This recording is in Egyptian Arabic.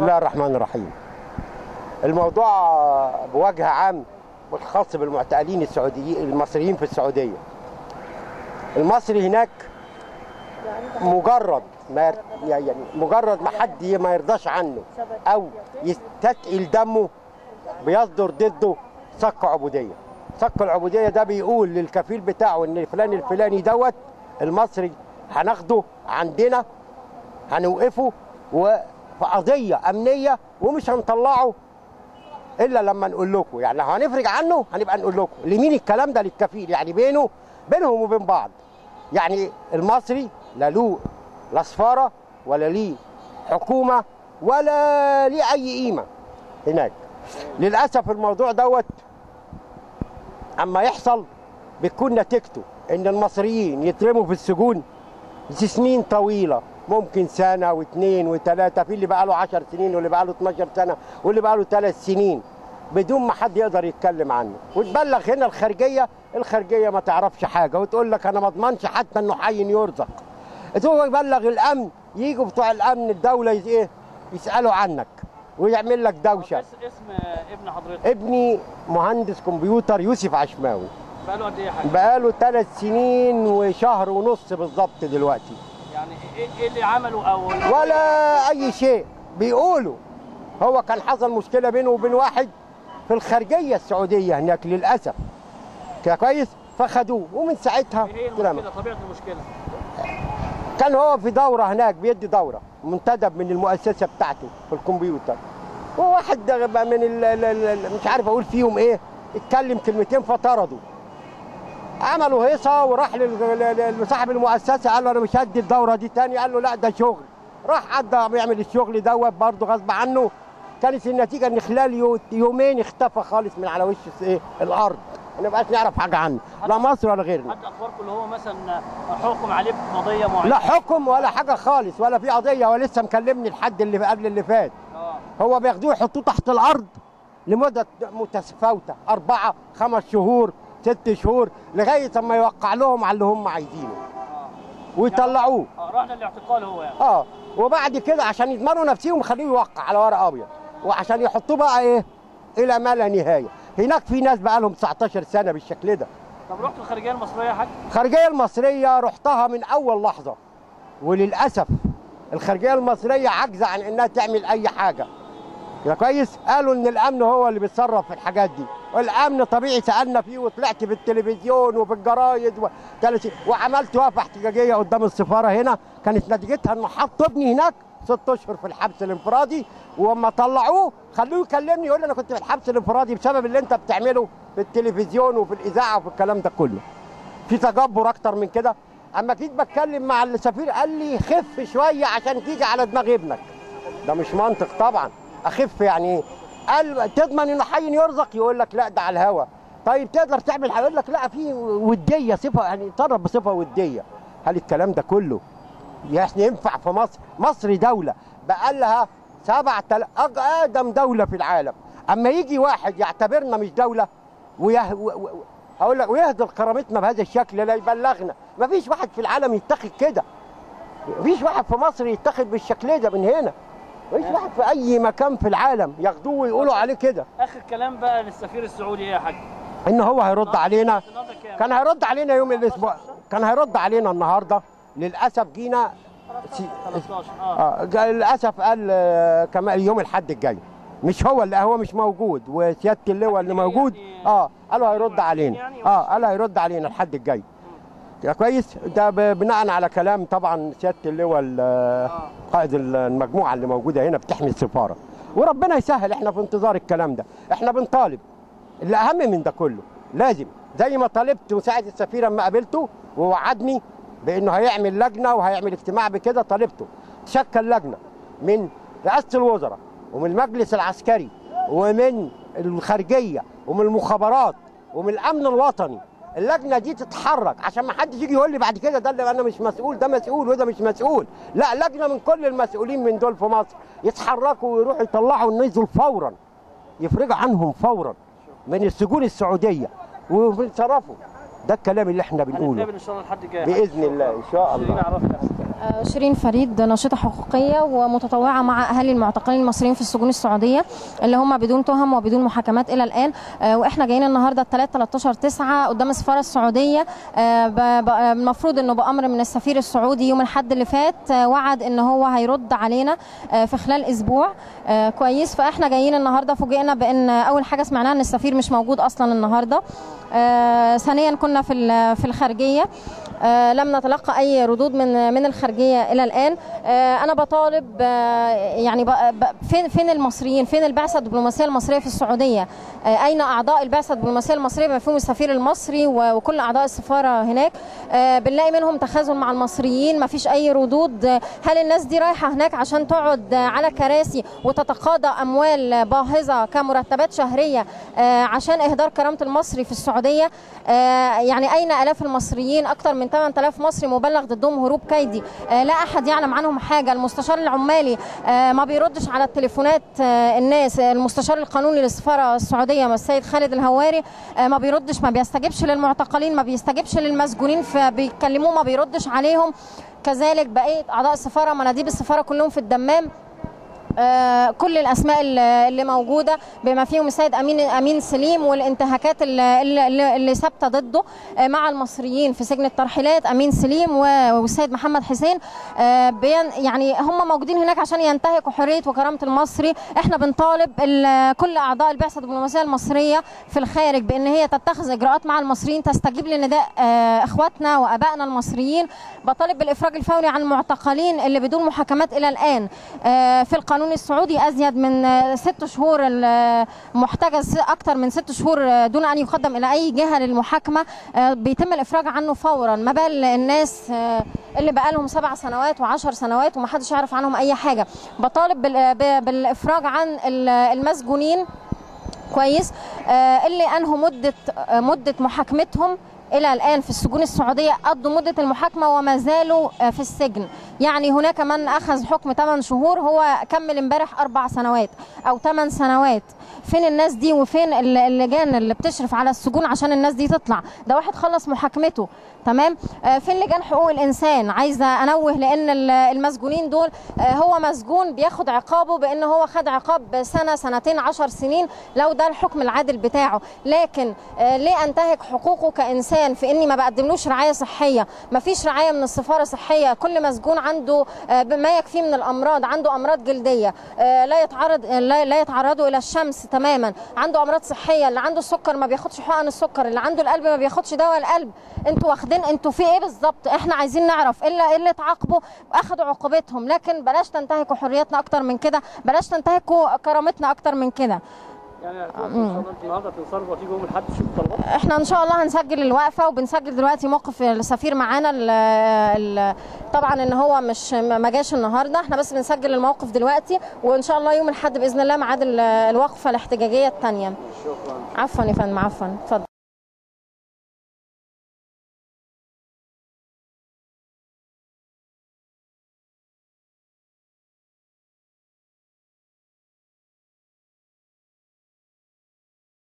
الله الرحمن الرحيم الموضوع بوجه عام والخاص بالمعتقلين السعوديين المصريين في السعوديه المصري هناك مجرد ما ير- يعني مجرد ما حد ما يرضاش عنه او يستثقل دمه بيصدر ضده صك عبوديه صك العبوديه ده بيقول للكفيل بتاعه ان فلان الفلاني دوت المصري هناخده عندنا هنوقفه وفي قضيه امنيه ومش هنطلعه الا لما نقول لكم يعني لو هنفرج عنه هنبقى نقول لكم لمين الكلام ده للكفيل يعني بينه بينهم وبين بعض يعني المصري لا له لا سفاره ولا ليه حكومه ولا ليه اي قيمه هناك للاسف الموضوع دوت اما يحصل بتكون نتيجته ان المصريين يترموا في السجون سنين طويله ممكن سنه واثنين وثلاثه في اللي بقى له 10 سنين واللي بقى له 12 سنه واللي بقى له 3 سنين بدون ما حد يقدر يتكلم عنه وتبلغ هنا الخارجيه الخارجيه ما تعرفش حاجه وتقول لك انا ما اضمنش حتى انه حي يرزق تقول يبلغ الامن يجوا بتوع الامن الدوله يز- ايه يسالوا عنك ويعمل لك دوشه اس- اسم ابن حضرتك ابني مهندس كمبيوتر يوسف عشماوي بقاله قد ايه يا حاج؟ بقاله ثلاث سنين وشهر ونص بالظبط دلوقتي يعني ايه إيه اللي عمله او ولا اي شيء بيقولوا هو كان حصل مشكله بينه وبين واحد في الخارجيه السعوديه هناك للاسف كده كويس فخدوه ومن ساعتها ايه اترمى. المشكله طبيعه المشكله؟ كان هو في دوره هناك بيدي دوره منتدب من المؤسسه بتاعته في الكمبيوتر وواحد ده بقى من ال ال ال مش عارف اقول فيهم ايه اتكلم كلمتين فطردوا عملوا هيصه وراح لل- لل- لصاحب المؤسسه قال له انا مش هدي الدوره دي تاني قال له لا ده شغل راح عدى بيعمل الشغل دوت برضه غصب عنه كانت النتيجه ان خلال يو- يومين اختفى خالص من على وش ايه الارض ما نبقاش نعرف حاجه عنه لا مصر ولا غيرنا حد اخباركم اللي هو مثلا حكم عليه بقضيه معينه؟ لا حكم ولا حاجه خالص ولا في قضيه هو لسه مكلمني الحد اللي قبل اللي فات اه هو بياخدوه يحطوه تحت الارض لمده متفاوته اربعه خمس شهور ست شهور لغايه اما يوقع لهم على اللي هم عايزينه اه ويطلعوه آه، راح للاعتقال هو يعني اه وبعد كده عشان يضمنوا نفسهم خلوه يوقع على ورق ابيض وعشان يحطوه بقى ايه الى ما لا نهايه هناك في ناس بقى لهم 19 سنه بالشكل ده طب رحت الخارجيه المصريه يا حاج؟ الخارجيه المصريه رحتها من اول لحظه وللاسف الخارجيه المصريه عاجزه عن انها تعمل اي حاجه يا كويس قالوا ان الامن هو اللي بيتصرف في الحاجات دي والامن طبيعي سالنا فيه وطلعت في التلفزيون وفي الجرايد و... تلاتي- وعملت وقفه احتجاجيه قدام السفاره هنا كانت نتيجتها انه حط ابني هناك ست اشهر في الحبس الانفرادي واما طلعوه خلوه يكلمني يقول لي انا كنت في الحبس الانفرادي بسبب اللي انت بتعمله في التلفزيون وفي الاذاعه وفي الكلام ده كله في تجبر اكتر من كده اما جيت بتكلم مع السفير قال لي خف شويه عشان تيجي على دماغ ابنك ده مش منطق طبعا اخف يعني ايه قال تضمن انه حي يرزق يقول لك لا ده على الهوا طيب تقدر تعمل حاجه يقول لك لا في وديه صفه يعني تصرف بصفه وديه هل الكلام ده كله يعني ينفع في مصر مصر دوله بقى لها سبع تل... اقدم دوله في العالم اما يجي واحد يعتبرنا مش دوله ويه... و... و... هقول لك ويهدر كرامتنا بهذا الشكل لا يبلغنا ما فيش واحد في العالم يتخذ كده ما فيش واحد في مصر يتخذ بالشكل ده من هنا ما فيش واحد في اي مكان في العالم ياخدوه ويقولوا عليه كده اخر كلام بقى للسفير السعودي ايه يا حاج؟ ان هو هيرد علينا النهارده كام؟ كان هيرد علينا يوم الاسبوع كان هيرد علينا النهارده للاسف جينا سي- 13 اه اه جا- للاسف قال آه، كمان يوم الحد الجاي مش هو اللي هو مش موجود وسياده اللواء اللي موجود اه قالوا هيرد علينا اه قال هيرد علينا الحد الجاي يا كويس ده ب- بناء على كلام طبعا سياده اللواء ال- اه قائد المجموعه اللي موجوده هنا بتحمي السفاره وربنا يسهل احنا في انتظار الكلام ده احنا بنطالب اللي اهم من ده كله لازم زي ما طالبت مساعد السفير اما قابلته ووعدني بانه هيعمل لجنه وهيعمل اجتماع بكده طالبته تشكل لجنه من رئاسه الوزراء ومن المجلس العسكري ومن الخارجيه ومن المخابرات ومن الامن الوطني اللجنه دي تتحرك عشان ما حدش يجي يقول لي بعد كده ده اللي انا مش مسؤول ده مسؤول وده مش مسؤول لا لجنه من كل المسؤولين من دول في مصر يتحركوا ويروحوا يطلعوا النزل فورا يفرجوا عنهم فورا من السجون السعوديه ويتصرفوا ده الكلام اللي احنا بنقوله هنتقابل ان شاء الله الحد الجاي باذن الله ان شاء خليني الله اعرفك شيرين فريد ناشطة حقوقية ومتطوعة مع أهالي المعتقلين المصريين في السجون السعودية اللي هم بدون تهم وبدون محاكمات إلى الآن آه، وإحنا جايين النهاردة الثلاث 13 9 قدام السفارة السعودية آه، ب- ب- المفروض إنه بأمر من السفير السعودي يوم الأحد اللي فات آه، وعد إن هو هيرد علينا آه، في خلال أسبوع آه، كويس فإحنا جايين النهاردة فوجئنا بإن أول حاجة سمعناها إن السفير مش موجود أصلا النهاردة آه، ثانيا كنا في ال- في الخارجية آه، لم نتلقى اي ردود من من الخارجيه الى الان آه، انا بطالب آه، يعني ب- ب- فين فين المصريين فين البعثه الدبلوماسيه المصريه في السعوديه آه، اين اعضاء البعثه الدبلوماسيه المصريه بما فيهم السفير المصري و- وكل اعضاء السفاره هناك آه، بنلاقي منهم تخاذل مع المصريين ما فيش اي ردود آه، هل الناس دي رايحه هناك عشان تقعد آه، على كراسي وتتقاضى اموال باهظه كمرتبات شهريه آه، عشان اهدار كرامه المصري في السعوديه آه، يعني اين الاف المصريين اكثر من 8000 مصري مبلغ ضدهم هروب كيدي آه، لا احد يعلم عنهم حاجه المستشار العمالي آه، ما بيردش على التليفونات آه، الناس آه، المستشار القانوني للسفاره السعوديه السيد خالد الهواري آه، ما بيردش ما بيستجيبش للمعتقلين ما بيستجيبش للمسجونين فبيكلموه ما بيردش عليهم كذلك بقيه اعضاء السفاره مناديب السفاره كلهم في الدمام آه، كل الاسماء اللي اللي موجوده بما فيهم السيد امين امين سليم والانتهاكات اللي, اللي, اللي ثابته ضده آه، مع المصريين في سجن الترحيلات امين سليم و- والسيد محمد حسين آه، بين يعني هم موجودين هناك عشان ينتهكوا حريه وكرامه المصري احنا بنطالب ال- كل اعضاء البعثه الدبلوماسيه المصريه في الخارج بان هي تتخذ اجراءات مع المصريين تستجيب لنداء آه، اخواتنا وابائنا المصريين بطالب بالافراج الفوري عن المعتقلين اللي بدون محاكمات الى الان آه، في القانون السعودي ازيد من آه، ست شهور المحتجز اكثر من ست شهور آه، دون ان يقدم الى اي جهه للمحاكمه آه، بيتم الافراج عنه فورا ما بال الناس آه، اللي بقالهم سبع سنوات وعشر سنوات ومحدش يعرف عنهم اي حاجه بطالب بال- ب- بالافراج عن ال- المسجونين كويس آه، اللي انهوا مده آه، مده محاكمتهم الى الان في السجون السعوديه قضوا مده المحاكمه وما زالوا آه، في السجن يعني هناك من اخذ حكم 8 شهور هو كمل امبارح اربع سنوات او 8 سنوات فين الناس دي وفين ال- اللجان اللي بتشرف على السجون عشان الناس دي تطلع ده واحد خلص محاكمته تمام آه، فين لجان حقوق الانسان عايزه انوه لان ال- المسجونين دول آه، هو مسجون بياخد عقابه بان هو خد عقاب سنه سنتين عشر سنين لو ده الحكم العادل بتاعه لكن آه، ليه انتهك حقوقه كانسان في اني ما بقدملوش رعايه صحيه ما فيش رعايه من السفاره صحيه كل مسجون عنده آه، ما يكفيه من الامراض عنده امراض جلديه آه، لا يتعرض لا لا يتعرضوا الى الشمس تماما عنده امراض صحيه اللي عنده السكر ما بياخدش حقن السكر اللي عنده القلب ما بياخدش دواء القلب انتوا واخدين انتوا في ايه بالظبط احنا عايزين نعرف الا ايه اللي اتعاقبوا اخدوا عقوبتهم لكن بلاش تنتهكوا حريتنا اكتر من كده بلاش تنتهكوا كرامتنا اكتر من كده يعني ان شاء الله انتوا النهارده تنصرفوا وتيجوا يوم الاحد تشوفوا طلبات احنا ان شاء الله هنسجل الوقفه وبنسجل دلوقتي موقف السفير معانا ال- ال- طبعا ان هو مش ما جاش النهارده احنا بس بنسجل الموقف دلوقتي وان شاء الله يوم الاحد باذن الله ميعاد ال- الوقفه الاحتجاجيه الثانيه شكرا عفوا يا فندم عفوا اتفضل